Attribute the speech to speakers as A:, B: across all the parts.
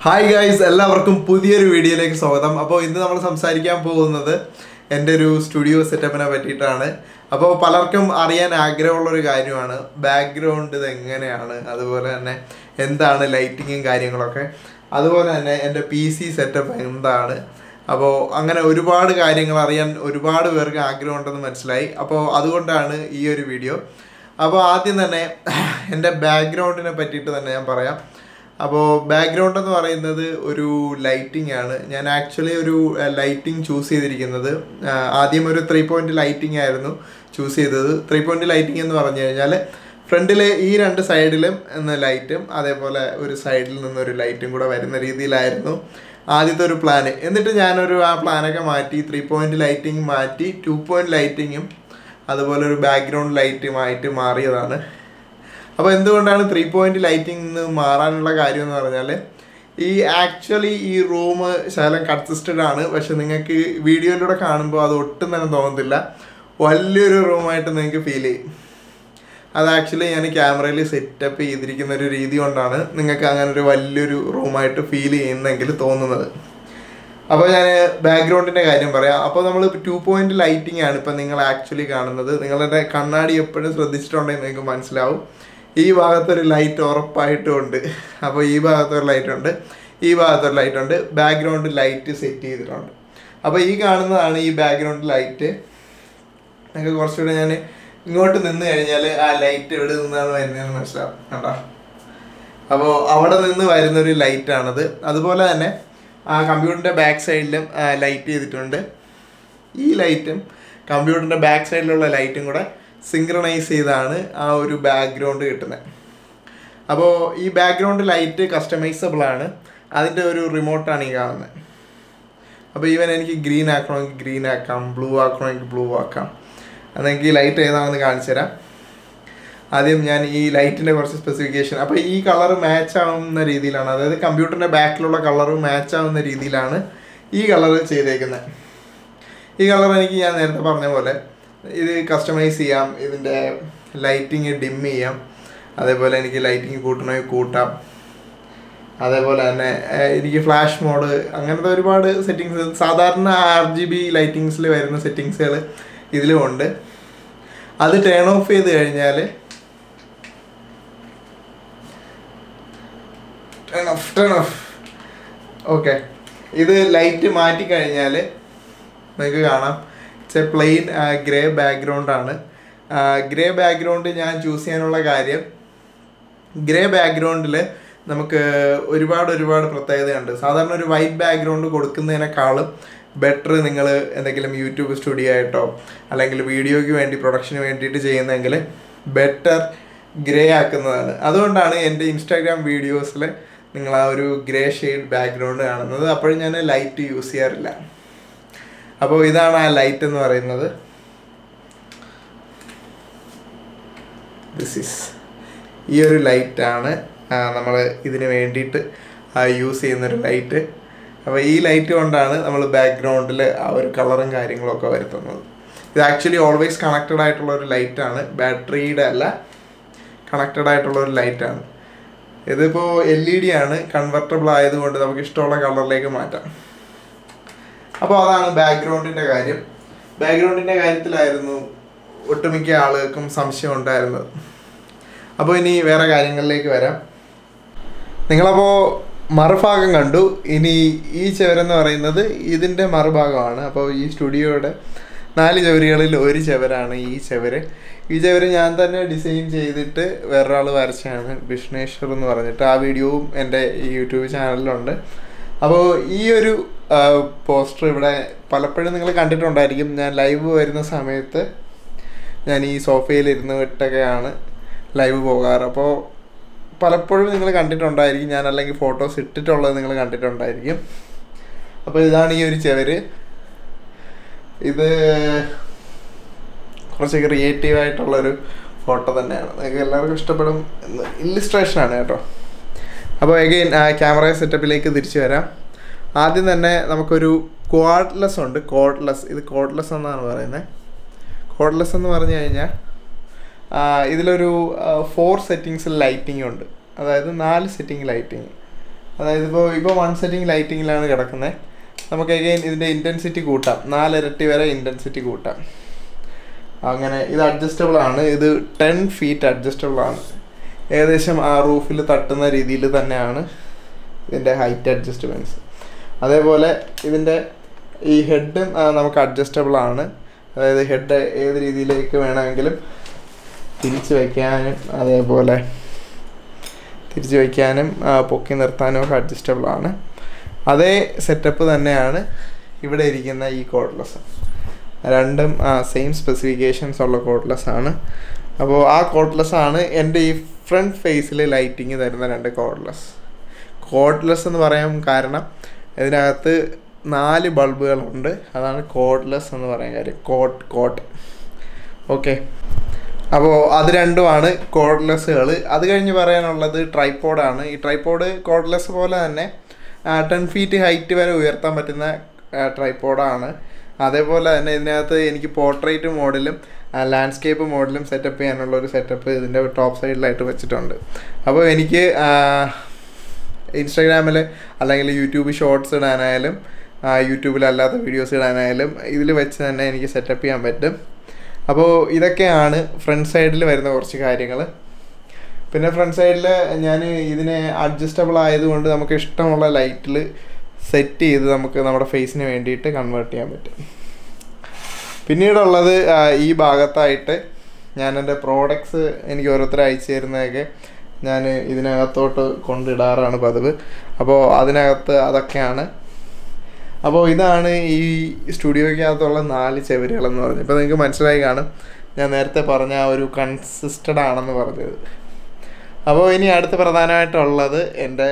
A: hi guys എല്ലാവർക്കും പുതിയൊരു വീഡിയോയിലേക്ക് സ്വാഗതം അപ്പോൾ ഇന്ന് നമ്മൾ സംസാരിക്കാൻ പോകുന്നത് എൻ്റെ ഒരു സ്റ്റുഡിയോ സെറ്റപ്പിനെ പറ്റിയിട്ടാണ് അപ്പോൾ പലർക്കും അറിയാൻ ആഗ്രഹമുള്ളൊരു കാര്യമാണ് ബാക്ക്ഗ്രൗണ്ട് ഇത് എങ്ങനെയാണ് അതുപോലെ തന്നെ എന്താണ് ലൈറ്റിങ്ങും കാര്യങ്ങളൊക്കെ അതുപോലെ തന്നെ എൻ്റെ പി സി സെറ്റപ്പ് എന്താണ് അപ്പോൾ അങ്ങനെ ഒരുപാട് കാര്യങ്ങൾ അറിയാൻ ഒരുപാട് പേർക്ക് ആഗ്രഹമുണ്ടെന്ന് മനസ്സിലായി അപ്പോൾ അതുകൊണ്ടാണ് ഈ ഒരു വീഡിയോ അപ്പോൾ ആദ്യം തന്നെ എൻ്റെ ബാക്ക്ഗ്രൗണ്ടിനെ പറ്റിയിട്ട് തന്നെ ഞാൻ പറയാം അപ്പോൾ ബാക്ക്ഗ്രൗണ്ട് എന്ന് പറയുന്നത് ഒരു ലൈറ്റിംഗ് ആണ് ഞാൻ ആക്ച്വലി ഒരു ലൈറ്റിംഗ് ചൂസ് ചെയ്തിരിക്കുന്നത് ആ, ആദ്യം ഒരു ത്രീ പോയിന്റ് ലൈറ്റിംഗ് ആയിരുന്നു ചൂസ് ചെയ്തത് ത്രീ പോയിന്റ് ലൈറ്റിംഗ് എന്ന് പറഞ്ഞു കഴിഞ്ഞാൽ ഫ്രണ്ടിൽ ഈ രണ്ട് സൈഡിലും എന്ന ലൈറ്റും അതേപോലെ ഒരു സൈഡിൽ നിന്നൊരു ലൈറ്റും കൂടെ വരുന്ന രീതിയിലായിരുന്നു ആദ്യത്തെ ഒരു പ്ലാന് എന്നിട്ട് ഞാനൊരു ആ പ്ലാനൊക്കെ മാറ്റി ത്രീ പോയിന്റ് ലൈറ്റിംഗ് മാറ്റി ടു പോയിന്റ് ലൈറ്റിങ്ങും അതുപോലെ ഒരു ബാക്ക്ഗ്രൗണ്ട് ലൈറ്റുമായിട്ട് മാറിയതാണ് അപ്പോൾ എന്തുകൊണ്ടാണ് ത്രീ പോയിന്റ് ലൈറ്റിംഗ് നിന്ന് മാറാനുള്ള കാര്യം എന്ന് പറഞ്ഞാൽ ഈ ആക്ച്വലി ഈ റൂം ശകലം കൺസിസ്റ്റഡ് ആണ് പക്ഷെ നിങ്ങൾക്ക് വീഡിയോയിലൂടെ കാണുമ്പോൾ അത് ഒട്ടും തന്നെ തോന്നത്തില്ല വലിയൊരു റൂമായിട്ട് നിങ്ങൾക്ക് ഫീൽ ചെയ്യും അത് ആക്ച്വലി ഞാൻ ക്യാമറയിൽ സെറ്റപ്പ് ചെയ്തിരിക്കുന്ന ഒരു രീതി കൊണ്ടാണ് നിങ്ങൾക്ക് അങ്ങനെ ഒരു വലിയൊരു റൂമായിട്ട് ഫീൽ ചെയ്യുന്നെങ്കിൽ തോന്നുന്നത് അപ്പോൾ ഞാൻ ബാക്ക്ഗ്രൗണ്ടിൻ്റെ കാര്യം പറയാം അപ്പോൾ നമ്മൾ ടു പോയിന്റ് ലൈറ്റിംഗ് ആണ് ഇപ്പം നിങ്ങൾ ആക്ച്വലി കാണുന്നത് നിങ്ങളുടെ കണ്ണാടി എപ്പോഴും ശ്രദ്ധിച്ചിട്ടുണ്ടെങ്കിൽ നിങ്ങൾക്ക് മനസ്സിലാവും ഈ ഭാഗത്തൊരു ലൈറ്റ് ഉറപ്പായിട്ടും ഉണ്ട് അപ്പോൾ ഈ ഭാഗത്തൊരു ലൈറ്റ് ഉണ്ട് ഈ ഭാഗത്തൊരു ലൈറ്റ് ഉണ്ട് ബാക്ക്ഗ്രൗണ്ട് ലൈറ്റ് സെറ്റ് ചെയ്തിട്ടുണ്ട് അപ്പോൾ ഈ കാണുന്നതാണ് ഈ ബാക്ക്ഗ്രൗണ്ട് ലൈറ്റ് നിങ്ങൾക്ക് കുറച്ചുകൂടെ ഞാൻ ഇങ്ങോട്ട് നിന്ന് കഴിഞ്ഞാൽ ആ ലൈറ്റ് എവിടെ നിന്നാണ് വരുന്നതെന്ന് മനസ്സിലാവും കണ്ടോ അപ്പോൾ അവിടെ നിന്ന് വരുന്ന ഒരു ലൈറ്റാണത് അതുപോലെ തന്നെ ആ കമ്പ്യൂട്ടറിൻ്റെ ബാക്ക് സൈഡിലും ലൈറ്റ് ചെയ്തിട്ടുണ്ട് ഈ ലൈറ്റും കമ്പ്യൂട്ടറിൻ്റെ ബാക്ക് സൈഡിലുള്ള ലൈറ്റും കൂടെ സിങ്ക്രണൈസ് ചെയ്താണ് ആ ഒരു ബാക്ക്ഗ്രൗണ്ട് കിട്ടുന്നത് അപ്പോൾ ഈ ബാക്ക്ഗ്രൗണ്ട് ലൈറ്റ് കസ്റ്റമൈസബിൾ ആണ് അതിൻ്റെ ഒരു റിമോട്ടാണ് ഈ കാണുന്നത് അപ്പോൾ ഈവൻ എനിക്ക് ഗ്രീൻ ആക്കണമെങ്കിൽ ഗ്രീൻ ആക്കാം ബ്ലൂ ആക്കണമെങ്കിൽ ബ്ലൂ ആക്കാം അതെനിക്ക് ഈ ലൈറ്റ് ഏതാണെന്ന് കാണിച്ചു തരാം ആദ്യം ഞാൻ ഈ ലൈറ്റിൻ്റെ കുറച്ച് സ്പെസിഫിക്കേഷൻ അപ്പോൾ ഈ കളർ മാച്ച് ആവുന്ന രീതിയിലാണ് അതായത് കമ്പ്യൂട്ടറിൻ്റെ ബാക്കിലുള്ള കളർ മാച്ച് ആവുന്ന രീതിയിലാണ് ഈ കളർ ചെയ്തേക്കുന്നത് ഈ കളർ എനിക്ക് ഞാൻ നേരത്തെ പറഞ്ഞ പോലെ ഇത് കസ്റ്റമൈസ് ചെയ്യാം ഇതിൻ്റെ ലൈറ്റിങ് ഡിം ചെയ്യാം അതേപോലെ എനിക്ക് ലൈറ്റിങ് കൂട്ടണമെങ്കിൽ കൂട്ടാം അതേപോലെ തന്നെ ഏഹ്, എനിക്ക് ഫ്ലാഷ് മോഡ് അങ്ങനത്തെ ഒരുപാട് സെറ്റിങ്സ് സാധാരണ ആർ ജി ബി ലൈറ്റിങ്സിൽ വരുന്ന സെറ്റിങ്സുകൾ ഇതിലും ഉണ്ട് അത് ടേൺ ഓഫ് ചെയ്ത് കഴിഞ്ഞാൽ turn off turn off okay ഇത് ലൈറ്റ് മാറ്റി കഴിഞ്ഞാൽ നിങ്ങൾക്ക് കാണാം it's a plain grey background ആണ് ഗ്രേ ബാക്ക്ഗ്രൗണ്ട് ഞാൻ ചൂസ് ചെയ്യാനുള്ള കാര്യം ഗ്രേ ബാക്ക്ഗ്രൗണ്ടിൽ നമുക്ക് ഒരുപാട് ഒരുപാട് പ്രത്യേകതയുണ്ട് സാധാരണ ഒരു വൈറ്റ് ബാക്ക്ഗ്രൗണ്ട് കൊടുക്കുന്നതിനേക്കാളും ബെറ്റർ നിങ്ങൾ എന്തെങ്കിലും യൂട്യൂബ് സ്റ്റുഡിയോ ആയിട്ടോ അല്ലെങ്കിൽ വീഡിയോയ്ക്ക് വേണ്ടി പ്രൊഡക്ഷന് വേണ്ടിയിട്ട് ചെയ്യുന്നതെങ്കിൽ ബെറ്റർ ഗ്രേ ആക്കുന്നതാണ് അതുകൊണ്ടാണ് എൻ്റെ ഇൻസ്റ്റാഗ്രാം വീഡിയോസിൽ നിങ്ങൾ ആ ഒരു ഗ്രേ ഷെയ്ഡ് ബാക്ക്ഗ്രൗണ്ട് കാണുന്നത് അപ്പോഴും ഞാൻ ലൈറ്റ് യൂസ് ചെയ്യാറില്ല അപ്പോൾ ഇതാണ് ആ ലൈറ്റ് എന്ന് പറയുന്നത് ദിസ് ഈസ് ഈ ഒരു ലൈറ്റാണ് നമ്മൾ ഇതിന് വേണ്ടിയിട്ട് യൂസ് ചെയ്യുന്നൊരു ലൈറ്റ് അപ്പോൾ ഈ ലൈറ്റ് കൊണ്ടാണ് നമ്മൾ ബാക്ക്ഗ്രൗണ്ടിൽ ആ ഒരു കളറും കാര്യങ്ങളൊക്കെ വരുത്തുന്നത് ഇത് ആക്ച്വലി ഓൾവേസ് കണക്റ്റഡ് ആയിട്ടുള്ള ഒരു ലൈറ്റാണ് ബാറ്ററിയുടെ അല്ല കണക്റ്റഡ് ആയിട്ടുള്ള ഒരു ലൈറ്റാണ് ഇതിപ്പോൾ എൽ ഇ ഡി ആണ് കൺവെർട്ടബിൾ ആയതുകൊണ്ട് നമുക്ക് ഇഷ്ടമുള്ള കളറിലേക്ക് മാറ്റാം അപ്പോൾ അതാണ് ബാക്ക്ഗ്രൗണ്ടിൻ്റെ കാര്യം ബാക്ക്ഗ്രൗണ്ടിൻ്റെ കാര്യത്തിലായിരുന്നു ഒട്ടുമിക്ക ആളുകൾക്കും സംശയം ഉണ്ടായിരുന്നത് അപ്പോൾ ഇനി വേറെ കാര്യങ്ങളിലേക്ക് വരാം നിങ്ങളപ്പോൾ മറുഭാഗം കണ്ടു ഇനി ഈ ചുവരെന്ന് പറയുന്നത് ഇതിൻ്റെ മറുഭാഗമാണ് അപ്പോൾ ഈ സ്റ്റുഡിയോയുടെ നാല് ചുവരുകളിൽ ഒരു ചുവരാണ് ഈ ചുവര് ഈ ചുവര് ഞാൻ തന്നെ ഡിസൈൻ ചെയ്തിട്ട് വേറൊരാൾ വരച്ചാണ് ബിഷ്ണേശ്വർ എന്ന് പറഞ്ഞിട്ട് ആ വീഡിയോവും എൻ്റെ ഈ യൂട്യൂബ് ചാനലിലുണ്ട് അപ്പോൾ ഈ ഒരു പോസ്റ്റർ ഇവിടെ പലപ്പോഴും നിങ്ങൾ കണ്ടിട്ടുണ്ടായിരിക്കും ഞാൻ ലൈവ് വരുന്ന സമയത്ത് ഞാൻ ഈ സോഫയിൽ ഇരുന്ന് വിട്ടൊക്കെയാണ് ലൈവ് പോകാറ് അപ്പോൾ പലപ്പോഴും നിങ്ങൾ കണ്ടിട്ടുണ്ടായിരിക്കും ഞാൻ അല്ലെങ്കിൽ ഫോട്ടോസ് ഇട്ടിട്ടുള്ളത് നിങ്ങൾ കണ്ടിട്ടുണ്ടായിരിക്കും അപ്പോൾ ഇതാണ് ഈ ഒരു ചെവര് ഇത് കുറച്ച് ക്രിയേറ്റീവ് ആയിട്ടുള്ളൊരു ഫോട്ടോ തന്നെയാണ് നിങ്ങൾക്ക് എല്ലാവർക്കും ഇഷ്ടപ്പെടും എന്ന് ഇല്ലിസ്ട്രേഷൻ ആണ് കേട്ടോ അപ്പോൾ എഗെയിൻ ക്യാമറ സെറ്റപ്പിലേക്ക് തിരിച്ചു വരാം ആദ്യം തന്നെ നമുക്കൊരു കോഡ്ലെസ് ഉണ്ട് കോഡ്ലെസ് ഇത് കോഡ്ലെസ് എന്നാണ് പറയുന്നത് കോഡ്ലെസ് എന്ന് പറഞ്ഞു കഴിഞ്ഞാൽ ഇതിലൊരു ഫോർ സെറ്റിങ്സിൽ ലൈറ്റിംഗ് ഉണ്ട് അതായത് നാല് സെറ്റിംഗ് ലൈറ്റിംഗ് അതായത് ഇപ്പോൾ ഇപ്പോൾ വൺ സെറ്റിംഗ് ലൈറ്റിങ്ങിലാണ് കിടക്കുന്നത് നമുക്ക് അഗൈൻ ഇതിൻ്റെ ഇൻറ്റൻസിറ്റി കൂട്ടാം നാലിരട്ടി വരെ ഇൻറ്റൻസിറ്റി കൂട്ടാം അങ്ങനെ ഇത് അഡ്ജസ്റ്റബിൾ ആണ് ഇത് ടെൻ ഫീറ്റ് അഡ്ജസ്റ്റബിൾ ആണ് ഏകദേശം ആ റൂഫിൽ തട്ടുന്ന രീതിയിൽ തന്നെയാണ് ഇതിൻ്റെ ഹൈറ്റ് അഡ്ജസ്റ്റ്മെൻറ്റ്സ് അതേപോലെ ഇതിൻ്റെ ഈ ഹെഡും നമുക്ക് അഡ്ജസ്റ്റബിൾ ആണ് അതായത് ഹെഡ് ഏത് രീതിയിലേക്ക് വേണമെങ്കിലും തിരിച്ച് വയ്ക്കാനും അതേപോലെ തിരിച്ച് വയ്ക്കാനും ആ, പൊക്കി നിർത്താനും ഒക്കെ അഡ്ജസ്റ്റബിൾ ആണ് അതേ സെറ്റപ്പ് തന്നെയാണ് ഇവിടെ ഇരിക്കുന്ന ഈ കോഡ്ലെസ് രണ്ടും സെയിം സ്പെസിഫിക്കേഷൻസ് ഉള്ള കോഡ്ലെസ് ആണ് അപ്പോൾ ആ കോഡ്ലെസ് ആണ് എൻ്റെ ഈ ഫ്രണ്ട് ഫേസിൽ ലൈറ്റിങ് തരുന്ന രണ്ട് കോഡ്ലെസ് കോഡ്ലെസ് എന്ന് പറയാൻ കാരണം ഇതിനകത്ത് നാല് ബൾബുകളുണ്ട് അതാണ് കോഡ്ലെസ് എന്ന് പറയാൻ കാര്യം കോട്ട് കോട്ട് ഓക്കെ അപ്പോൾ അത് രണ്ടുമാണ് കോഡ്ലെസ്സുകൾ അത് കഴിഞ്ഞ് പറയാനുള്ളത് ട്രൈപ്പോഡാണ് ഈ ട്രൈപ്പോഡ് കോഡ്ലെസ് പോലെ തന്നെ ടെൻ ഫീറ്റ് ഹൈറ്റ് വരെ ഉയർത്താൻ പറ്റുന്ന ട്രൈപ്പോഡാണ് അതേപോലെ തന്നെ ഇതിനകത്ത് എനിക്ക് പോർട്രേറ്റ് മോഡലും ലാൻഡ്സ്കേപ്പ് മോഡലും സെറ്റപ്പ് ചെയ്യാനുള്ള ഒരു സെറ്റപ്പ് ഇതിൻ്റെ ടോപ്പ് സൈഡിലായിട്ട് വെച്ചിട്ടുണ്ട് അപ്പോൾ എനിക്ക് ഇൻസ്റ്റാഗ്രാമിൽ അല്ലെങ്കിൽ യൂട്യൂബ് ഷോർട്സ് ഇടാനായാലും യൂട്യൂബിലല്ലാത്ത വീഡിയോസ് ഇടാനായാലും ഇതിൽ വെച്ച് തന്നെ എനിക്ക് സെറ്റപ്പ് ചെയ്യാൻ പറ്റും അപ്പോൾ ഇതൊക്കെയാണ് ഫ്രണ്ട് സൈഡിൽ വരുന്ന കുറച്ച് കാര്യങ്ങൾ പിന്നെ ഫ്രണ്ട് സൈഡിൽ ഞാൻ ഇതിനെ അഡ്ജസ്റ്റബിൾ ആയതുകൊണ്ട് നമുക്ക് ഇഷ്ടമുള്ള ലൈറ്റിൽ സെറ്റ് ചെയ്ത് നമുക്ക് നമ്മുടെ ഫേസിന് വേണ്ടിയിട്ട് കൺവേർട്ട് ചെയ്യാൻ പറ്റും പിന്നീടുള്ളത് ആ, ഈ ഭാഗത്തായിട്ട് ഞാൻ എൻ്റെ പ്രോഡക്ട്സ് എനിക്ക് ഓരോരുത്തർ അയച്ചു തരുന്നതൊക്കെ ഞാൻ ഇതിനകത്തോട്ട് കൊണ്ടിടാറാണ് പതിവ് അപ്പോൾ അതിനകത്ത് അതൊക്കെയാണ് അപ്പോൾ ഇതാണ് ഈ സ്റ്റുഡിയോയ്ക്കകത്തുള്ള നാല് ചെവരുകളെന്ന് പറഞ്ഞത് ഇപ്പോൾ നിങ്ങൾക്ക് മനസ്സിലായി കാണും ഞാൻ നേരത്തെ പറഞ്ഞ ആ ഒരു കൺസിസ്റ്റഡ് ആണെന്ന് പറഞ്ഞത് അപ്പോൾ ഇനി അടുത്ത് പ്രധാനമായിട്ടുള്ളത് എൻ്റെ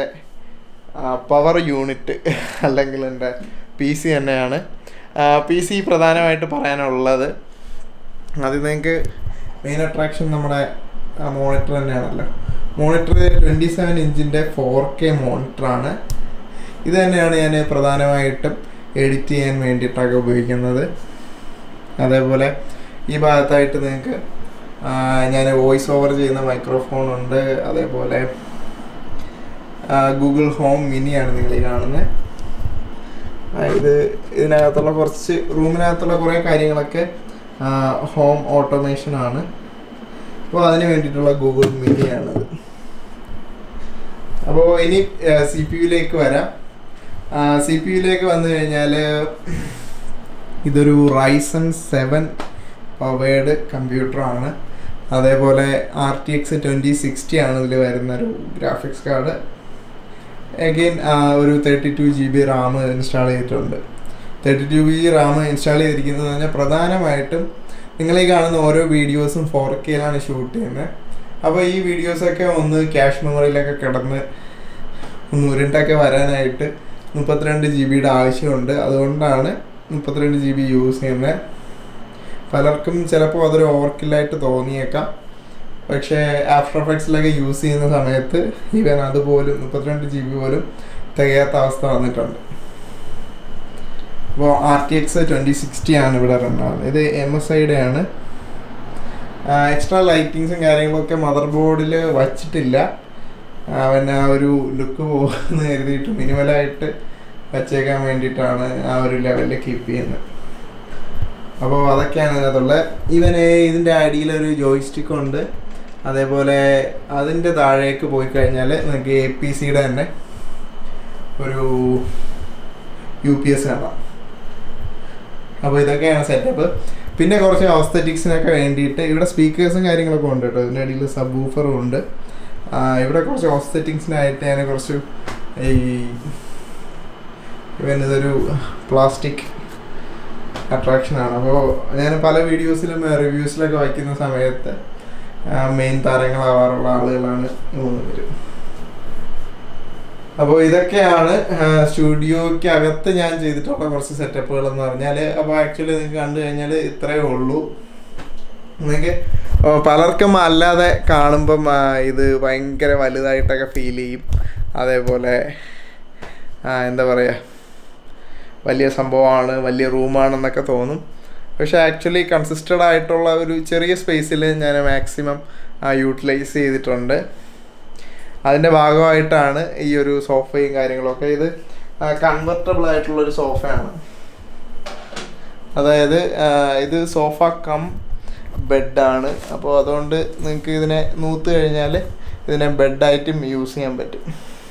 A: പവർ യൂണിറ്റ് അല്ലെങ്കിൽ എൻ്റെ പി സി തന്നെയാണ് പി സി പ്രധാനമായിട്ട് പറയാനുള്ളത് അത് നിങ്ങൾക്ക് മെയിൻ അട്രാക്ഷൻ നമ്മുടെ മോണിറ്റർ തന്നെയാണല്ലോ മോണിറ്റർ ട്വൻറ്റി സെവൻ ഇഞ്ചിൻ്റെ ഫോർ കെ മോണിറ്ററാണ് ഇത് തന്നെയാണ് ഞാൻ പ്രധാനമായിട്ടും എഡിറ്റ് ചെയ്യാൻ വേണ്ടിയിട്ടൊക്കെ ഉപയോഗിക്കുന്നത് അതേപോലെ ഈ ഭാഗത്തായിട്ട് നിങ്ങൾക്ക് ഞാൻ വോയിസ് ഓവർ ചെയ്യുന്ന മൈക്രോഫോൺ ഉണ്ട് അതേപോലെ ഗൂഗിൾ ഹോം മിനിയാണ് നിങ്ങൾ ഈ കാണുന്നത് ആ, ഇത് ഇതിനകത്തുള്ള കുറച്ച് റൂമിനകത്തുള്ള കുറേ കാര്യങ്ങളൊക്കെ ഹോം ഓട്ടോമേഷൻ ആണ് അപ്പോൾ അതിന് വേണ്ടിയിട്ടുള്ള ഗൂഗിൾ മിനിയാണത് അപ്പോൾ ഇനി സി പി യുയിലേക്ക് വരാം സി പി യുയിലേക്ക് വന്നു കഴിഞ്ഞാൽ ഇതൊരു റൈസൺ സെവൻ പവേഡ് കമ്പ്യൂട്ടറാണ് അതേപോലെ R T X twenty sixty ആണ് ഇതിൽ വരുന്ന ഒരു ഗ്രാഫിക്സ് കാർഡ് അഗെയിൻ ഒരു thirty two G B RAM install ചെയ്തിട്ടുണ്ട് thirty two G RAM install ചെയ്തിരിക്കുന്നത് പറഞ്ഞാൽ പ്രധാനമായിട്ടും നിങ്ങൾ ഈ കാണുന്ന ഓരോ വീഡിയോസും ഫോർ കെയിലാണ് ഷൂട്ട് ചെയ്യുന്നത് അപ്പോൾ ഈ വീഡിയോസൊക്കെ ഒന്ന് ക്യാഷ് മെമ്മറിയിലൊക്കെ കിടന്ന് ഒന്ന് ഉരുണ്ടൊക്കെ വരാനായിട്ട് മുപ്പത്തിരണ്ട് ജി ബിയുടെ ആവശ്യമുണ്ട് അതുകൊണ്ടാണ് മുപ്പത്തിരണ്ട് ജി ബി യൂസ് ചെയ്യുന്നത് പലർക്കും ചിലപ്പോൾ അതൊരു ഓവർക്കില്ലായിട്ട് തോന്നിയേക്കാം പക്ഷേ ആഫ്റ്റർ എഫക്ട്സിലൊക്കെ യൂസ് ചെയ്യുന്ന സമയത്ത് ഈവൻ അതുപോലും മുപ്പത്തിരണ്ട് ജി ബി പോലും തികയാത്ത അവസ്ഥ വന്നിട്ടുണ്ട് അപ്പോൾ R T X twenty sixty ആണ് ഇവിടെ റൺ ആവുന്നത് ഇത് എം എസ് ഐയുടെ ആണ് എക്സ്ട്രാ ലൈറ്റിങ്സും കാര്യങ്ങളൊക്കെ മദർ ബോർഡിൽ വച്ചിട്ടില്ല അവൻ ആ ഒരു ലുക്ക് പോകുമെന്ന് കരുതിയിട്ട് മിനിമലായിട്ട് വച്ചേക്കാൻ വേണ്ടിയിട്ടാണ് ആ ഒരു ലെവലിൽ കീപ്പ് ചെയ്യുന്നത് അപ്പോൾ അതൊക്കെയാണ് ഇതിനകത്തുള്ളത് ഇവന് ഇതിൻ്റെ അടിയിലൊരു ജോയിസ്റ്റിക് ഉണ്ട് അതേപോലെ അതിൻ്റെ താഴേക്ക് പോയി കഴിഞ്ഞാൽ നിങ്ങൾക്ക് എ പി സിയുടെ തന്നെ ഒരു യു പി എസ് കാണാം അപ്പോൾ ഇതൊക്കെയാണ് സെറ്റപ്പ് പിന്നെ കുറച്ച് ഓസ്തറ്റിക്സിനൊക്കെ വേണ്ടിയിട്ട് ഇവിടെ സ്പീക്കേഴ്സും കാര്യങ്ങളൊക്കെ ഉണ്ട് കേട്ടോ ഇതിൻ്റെ അടിയിൽ സബ് ഊഫറും ഉണ്ട് ആ, ഇവിടെ കുറച്ച് ഓസ്തറ്റിക്സിനായിട്ട് ഞാൻ കുറച്ച് ഈ ഇവൻ ഇതൊരു പ്ലാസ്റ്റിക് അട്രാക്ഷനാണ് അപ്പോൾ ഞാൻ പല വീഡിയോസിലും റിവ്യൂസിലൊക്കെ വയ്ക്കുന്ന സമയത്ത് മെയിൻ താരങ്ങളാവാറുള്ള ആളുകളാണ് ഈ മൂന്ന് പേര് അപ്പോൾ ഇതൊക്കെയാണ് സ്റ്റുഡിയോയ്ക്ക് അകത്ത് ഞാൻ ചെയ്തിട്ടുള്ള കുറച്ച് സെറ്റപ്പുകൾ എന്ന് പറഞ്ഞാൽ അപ്പോൾ ആക്ച്വലി നിങ്ങൾക്ക് കണ്ടു കഴിഞ്ഞാൽ ഇത്രയേ ഉള്ളൂ നിങ്ങൾക്ക് പലർക്കും അല്ലാതെ കാണുമ്പം ആ, ഇത് ഭയങ്കര വലുതായിട്ടൊക്കെ ഫീൽ ചെയ്യും അതേപോലെ ആ, എന്താ പറയുക വലിയ സംഭവമാണ് വലിയ റൂമാണെന്നൊക്കെ തോന്നും പക്ഷെ ആക്ച്വലി കൺസിസ്റ്റഡ് ആയിട്ടുള്ള ഒരു ചെറിയ സ്പേസിൽ ഞാൻ മാക്സിമം യൂട്ടിലൈസ് ചെയ്തിട്ടുണ്ട് അതിൻ്റെ ഭാഗമായിട്ടാണ് ഈ ഒരു സോഫയും കാര്യങ്ങളൊക്കെ ഇത് കൺവെർട്ടബിൾ ആയിട്ടുള്ളൊരു സോഫയാണ് അതായത് ആ, ഇത് സോഫ കം ബെഡാണ് അപ്പോൾ അതുകൊണ്ട് നിങ്ങൾക്ക് ഇതിനെ നൂത്ത് കഴിഞ്ഞാൽ ഇതിനെ ബെഡായിട്ടും യൂസ് ചെയ്യാൻ പറ്റും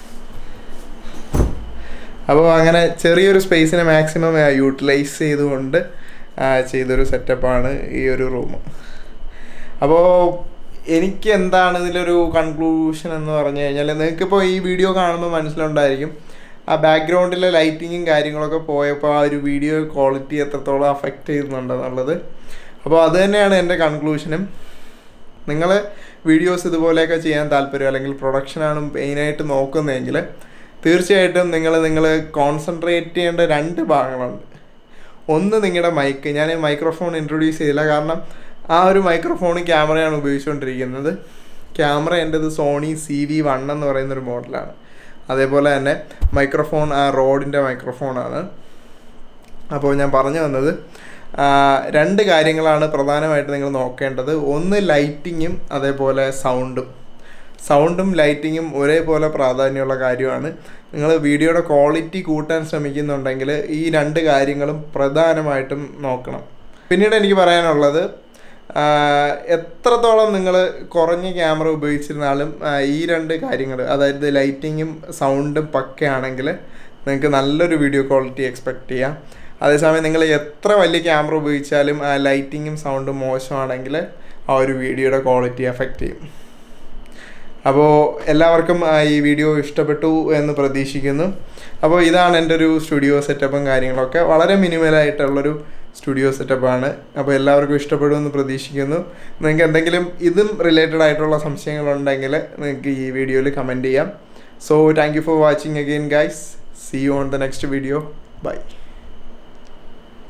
A: അപ്പോൾ അങ്ങനെ ചെറിയൊരു സ്പേസിനെ മാക്സിമം യൂട്ടിലൈസ് ചെയ്തുകൊണ്ട് ആ, ചെയ്തൊരു സെറ്റപ്പാണ് ഈ ഒരു റൂം അപ്പോൾ എനിക്ക് എന്താണ് ഇതിലൊരു കൺക്ലൂഷൻ എന്ന് പറഞ്ഞു കഴിഞ്ഞാൽ നിങ്ങൾക്കിപ്പോൾ ഈ വീഡിയോ കാണുമ്പോൾ മനസ്സിലുണ്ടായിരിക്കും ആ ബാക്ക്ഗ്രൗണ്ടിലെ ലൈറ്റിങ്ങും കാര്യങ്ങളൊക്കെ പോയപ്പോൾ ആ ഒരു വീഡിയോ ക്വാളിറ്റി എത്രത്തോളം അഫക്റ്റ് ചെയ്യുന്നുണ്ടെന്നുള്ളത് അപ്പോൾ അത് തന്നെയാണ് എൻ്റെ കൺക്ലൂഷനും നിങ്ങൾ വീഡിയോസ് ഇതുപോലെയൊക്കെ ചെയ്യാൻ താല്പര്യം അല്ലെങ്കിൽ പ്രൊഡക്ഷനാണ് മെയിനായിട്ട് നോക്കുന്നതെങ്കിൽ തീർച്ചയായിട്ടും നിങ്ങൾ നിങ്ങൾ കോൺസെൻട്രേറ്റ് ചെയ്യേണ്ട രണ്ട് ഭാഗങ്ങളുണ്ട് ഒന്ന് നിങ്ങളുടെ മൈക്ക് ഞാൻ മൈക്രോഫോൺ ഇൻട്രൊഡ്യൂസ് ചെയ്തില്ല കാരണം ആ ഒരു മൈക്രോഫോൺ ക്യാമറയാണ് ഉപയോഗിച്ചുകൊണ്ടിരിക്കുന്നത് ക്യാമറ എൻ്റെത് സോണി സി വി വൺ എന്ന് പറയുന്നൊരു മോഡലാണ് അതേപോലെ തന്നെ മൈക്രോഫോൺ ആ റോഡിൻ്റെ മൈക്രോഫോണാണ് അപ്പോൾ ഞാൻ പറഞ്ഞു വന്നത് ആ, രണ്ട് കാര്യങ്ങളാണ് പ്രധാനമായിട്ട് നിങ്ങൾ നോക്കേണ്ടത് ഒന്ന് ലൈറ്റിങ്ങും അതേപോലെ സൗണ്ടും സൗണ്ടും ലൈറ്റിങ്ങും ഒരേപോലെ പ്രാധാന്യമുള്ള കാര്യമാണ് നിങ്ങൾ വീഡിയോയുടെ ക്വാളിറ്റി കൂട്ടാൻ ശ്രമിക്കുന്നുണ്ടെങ്കിൽ ഈ രണ്ട് കാര്യങ്ങളും പ്രധാനമായിട്ടും നോക്കണം പിന്നീട് എനിക്ക് പറയാനുള്ളത് ആ, എത്രത്തോളം നിങ്ങൾ കുറഞ്ഞ ക്യാമറ ഉപയോഗിച്ചിരുന്നാലും ആ, ഈ രണ്ട് കാര്യങ്ങൾ അതായത് ലൈറ്റിങ്ങും സൗണ്ടും പക്കയാണെങ്കിൽ നിങ്ങൾക്ക് നല്ലൊരു വീഡിയോ ക്വാളിറ്റി എക്സ്പെക്റ്റ് ചെയ്യാം അതേസമയം നിങ്ങൾ എത്ര വലിയ ക്യാമറ ഉപയോഗിച്ചാലും ആ ലൈറ്റിങ്ങും സൗണ്ടും മോശമാണെങ്കിൽ ആ ഒരു വീഡിയോയുടെ ക്വാളിറ്റി എഫക്റ്റ് ചെയ്യും അപ്പോൾ എല്ലാവർക്കും ആ, ഈ വീഡിയോ ഇഷ്ടപ്പെട്ടു എന്ന് പ്രതീക്ഷിക്കുന്നു അപ്പോൾ ഇതാണ് എൻ്റെ ഒരു സ്റ്റുഡിയോ സെറ്റപ്പും കാര്യങ്ങളൊക്കെ വളരെ മിനിമലായിട്ടുള്ളൊരു സ്റ്റുഡിയോ സെറ്റപ്പാണ് അപ്പോൾ എല്ലാവർക്കും ഇഷ്ടപ്പെടുമെന്ന് പ്രതീക്ഷിക്കുന്നു നിങ്ങൾക്ക് എന്തെങ്കിലും ഇതും റിലേറ്റഡ് ആയിട്ടുള്ള സംശയങ്ങളുണ്ടെങ്കിൽ നിങ്ങൾക്ക് ഈ വീഡിയോയിൽ കമൻറ്റ് ചെയ്യാം so thank you for watching again guys see you on the next video by